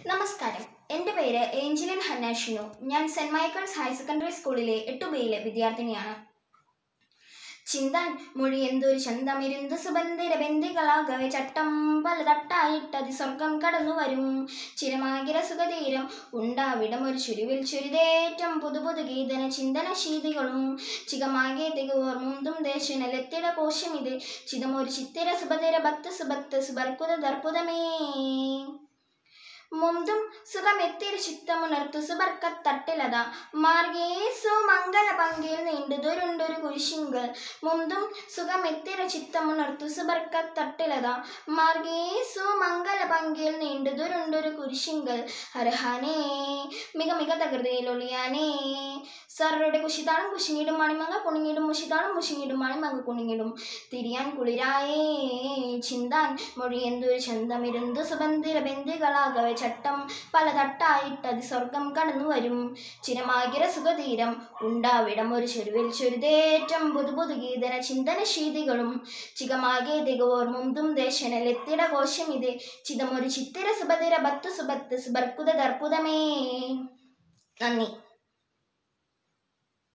നമസ്കാരം എൻ്റെ പേര് ഏഞ്ചലിൻ ഹന്നാഷിനു ഞാൻ സെൻറ് മൈക്കിൾസ് ഹയർ സെക്കൻഡറി സ്കൂളിലെ എട്ടു ബിയിലെ വിദ്യാർത്ഥിനിയാണ് ചിന്താൻ മൊഴി എന്തൊരു ചന്തമിരുന്ന് സുബന്ധിര ബന്ധികളാകവെ ചട്ടം പലതട്ടായിട്ടതി സ്വർഗം കടന്നു വരും ചിരമാകിര സുഖതീരം ഉണ്ടാവിടം ഒരു ചുരുവിൽ ചുരിതേറ്റം പുതു പുതു ഗീതന ചിന്തന ശീതികളും ചികമാകെ തികോർമുന്തും ദേശനലെത്തിട കോശമിത് ചിതമൊരു ചിത്തിര സുഭതിര ഭക്ത സുഭക്ത സുബർക്കുത ദർപ്പുതമേ മുന്തും സുഖമെത്തിരി ചിത്തമുണർത്തു സുബർക്കത്തട്ടിലത മാർഗേ സുമംഗല പങ്കിൽ നീണ്ടുതൊരുണ്ടൊരു കുരിശിങ്കൽ മുന്തും സുഖമെത്തിര ചിത്തമുണർത്തു സുബർക്കത്തട്ടിലത മാർഗേ സുമംഗല പങ്കിൽ നീണ്ടുതൊരുണ്ടൊരു കുരിശിങ്കൽ അർഹാനേ മിക മിക തകൃതിയിലൊളിയാനേ സാറുടെ കുശിതാളം കുശിങ്ങിടും മണിമങ്ങ കുണുങ്ങിടും മുഷിതാളം മുഷിങ്ങിടും മണിമങ്ങ കുണുങ്ങിടും തിരിയാൻ കുളിരായേ ചിന്താൻ മൊഴി എന്തൊരു ചന്തമിരുന്തു സുബന്ധിര ബന്ധികളാകവെ ചട്ടം പലതട്ടായിട്ടതി സ്വർഗം കടന്നു വരും ചിരമാകിര സുഖതീരം ഉണ്ടാവിടം ഒരു ചെരുവിൽ ചുരുതേറ്റം പുതു പുതു ഗീതന ചിന്തന ശീതികളും ചികമാകെ തികവോർ മുന്തും ദേശനലെത്തിട കോശമിത് ചിതമൊരു ചിത്തിര സുഭതിര ഭക്തു സുഭത്ത് സുബർക്കുത ദർപ്പുതമേ നന്ദി